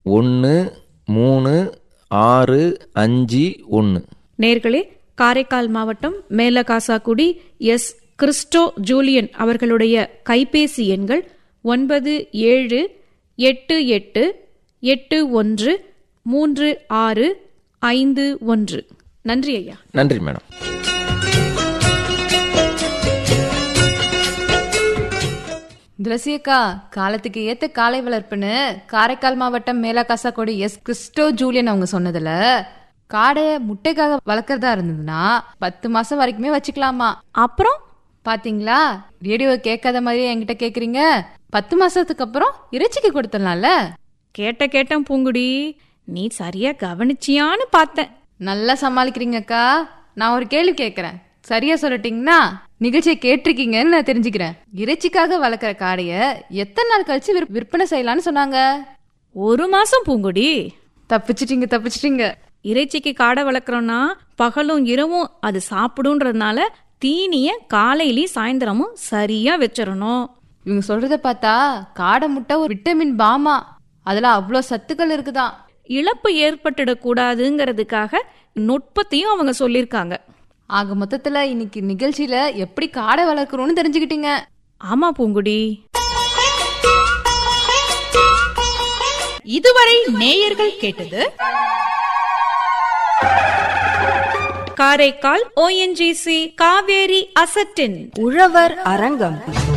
ஒன்று மூணு ஆறு அஞ்சு ஒன்று நேர்களே காரைக்கால் மாவட்டம் மேலகாசாக்குடி எஸ் கிறிஸ்டோ ஜூலியன் அவர்களுடைய கைபேசி எண்கள் ஒன்பது ஏழு எட்டு எட்டு எட்டு ஒன்று மூன்று ஆறு ஐந்து ஒன்று நன்றி ஐயா நன்றி மேடம் துளசியக்கா காலத்துக்கு ஏத்த காலை வளர்ப்புன்னு காரைக்கால் மாவட்டம் மேலகாசாக்கோடி எஸ் கிறிஸ்டோ ஜூலியன் அவங்க சொன்னதுல காடைய முட்டைக்காக வளர்க்கறதா இருந்ததுன்னா பத்து மாசம் வரைக்குமே வச்சுக்கலாமா அப்புறம் பாத்தீங்களா ரேடியோ கேட்காத மாதிரியே என்கிட்ட கேக்குறீங்க பத்து மாசத்துக்கு அப்புறம் இறைச்சிக்கு கொடுத்துடலாம்ல கேட்ட கேட்டேன் பூங்குடி நீ சரியா கவனிச்சியான்னு பார்த்தேன் நல்லா சமாளிக்கிறீங்கக்கா நான் ஒரு கேள்வி கேட்கறேன் சரியா சொல்லட்டீங்கன்னா நிகழ்ச்சியை கேட்டிருக்கீங்கன்னு நான் தெரிஞ்சுக்கிறேன் இறைச்சிக்காக வளர்க்குற காடைய எத்தனை நாள் கழிச்சு விற்- விற்பனை செய்யலாம்னு சொன்னாங்க ஒரு மாசம் பூங்குடி தப்பிச்சிட்டீங்க தப்பிச்சிட்டீங்க இறைச்சிக்கு காடை வளர்க்குறோன்னா பகலும் இரவும் அது சாப்பிடுன்றதுனால தீனிய காலையிலயும் சாயந்தரமும் சரியா வச்சிடணும் இவங்க சொல்றத பார்த்தா காடை முட்டை ஒரு விட்டமின் பாமா அதுல அவ்வளோ சத்துக்கள் இருக்குதாம் இழப்பு ஏற்பட்டுடக்கூடாதுங்கிறதுக்காக நுட்பத்தையும் அவங்க சொல்லியிருக்காங்க ஆக மொத்தத்துல இன்னைக்கு நிகழ்ச்சியில எப்படி காடை வளர்க்குறோம்னு தெரிஞ்சுக்கிட்டீங்க ஆமா பூங்குடி இதுவரை நேயர்கள் கேட்டது காரைக்கால் ஓஎன்ஜிசி காவேரி அசட்டின் உழவர் அரங்கம்